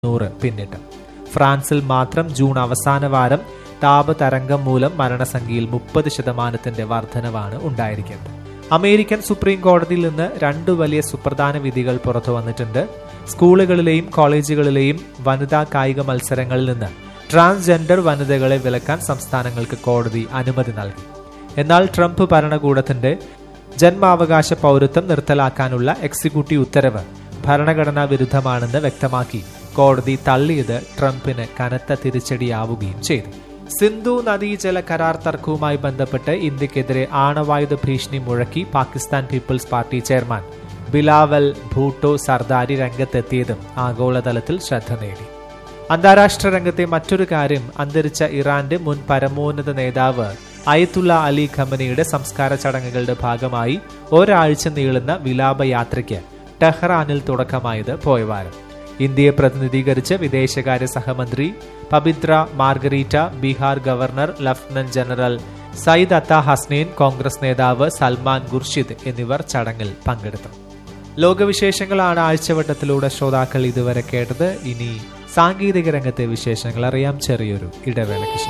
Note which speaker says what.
Speaker 1: നൂറ് പിന്നിട്ടു ഫ്രാൻസിൽ മാത്രം ജൂൺ അവസാന വാരം താപതരംഗം മൂലം മരണസംഖ്യയിൽ മുപ്പത് ശതമാനത്തിന്റെ വർധനവാണ് ഉണ്ടായിരിക്കുന്നത് അമേരിക്കൻ സുപ്രീം കോടതിയിൽ നിന്ന് രണ്ടു വലിയ സുപ്രധാന വിധികൾ പുറത്തു വന്നിട്ടുണ്ട് സ്കൂളുകളിലെയും കോളേജുകളിലെയും വനിതാ കായിക മത്സരങ്ങളിൽ നിന്ന് ട്രാൻസ്ജെൻഡർ വനിതകളെ വിലക്കാൻ സംസ്ഥാനങ്ങൾക്ക് കോടതി അനുമതി നൽകി എന്നാൽ ട്രംപ് ഭരണകൂടത്തിന്റെ ജന്മാവകാശ പൗരത്വം നിർത്തലാക്കാനുള്ള എക്സിക്യൂട്ടീവ് ഉത്തരവ് ഭരണഘടനാ വിരുദ്ധമാണെന്ന് വ്യക്തമാക്കി കോടതി തള്ളിയത് ട്രംപിന് കനത്ത തിരിച്ചടിയാവുകയും ചെയ്തു സിന്ധു നദീജല കരാർ തർക്കവുമായി ബന്ധപ്പെട്ട് ഇന്ത്യക്കെതിരെ ആണവായുധ ഭീഷണി മുഴക്കി Pakistan People's party chairman Bilawal Bhutto Zardari രംഗത്തെത്തിയതും ആഗോളതലത്തിൽ ശ്രദ്ധ നേടി അന്താരാഷ്ട്ര രംഗത്തെ മറ്റൊരു കാര്യം അന്തരിച്ച ഇറാന്റെ മുൻ പരമോന്നത നേതാവ് അയത്തുള്ള അലി ഖമനിയുടെ സംസ്കാര ചടങ്ങുകളുടെ ഭാഗമായി ഒരാഴ്ച നീളുന്ന വിലാപയാത്രയ്ക്ക് ടെഹ്റാനിൽ തുടക്കമായത് പോയവാരം ഇന്ത്യയെ പ്രതിനിധീകരിച്ച് വിദേശകാര്യ സഹമന്ത്രി Pabitra Margherita Bihar governor lieutenant general Syed Ata Hasnain Congress നേതാവ് സൽമാൻ ഖുർഷിദ് എന്നിവർ ചടങ്ങിൽ പങ്കെടുത്തു ലോകവിശേഷങ്ങളാണ് ആഴ്ചവട്ടത്തിലൂടെ ശ്രോതാക്കൾ ഇതുവരെ കേട്ടത് ഇനി സാങ്കേതിക രംഗത്തെ വിശേഷങ്ങൾ അറിയാം ചെറിയൊരു ഇടവേളയ്ക്ക് ശേഷം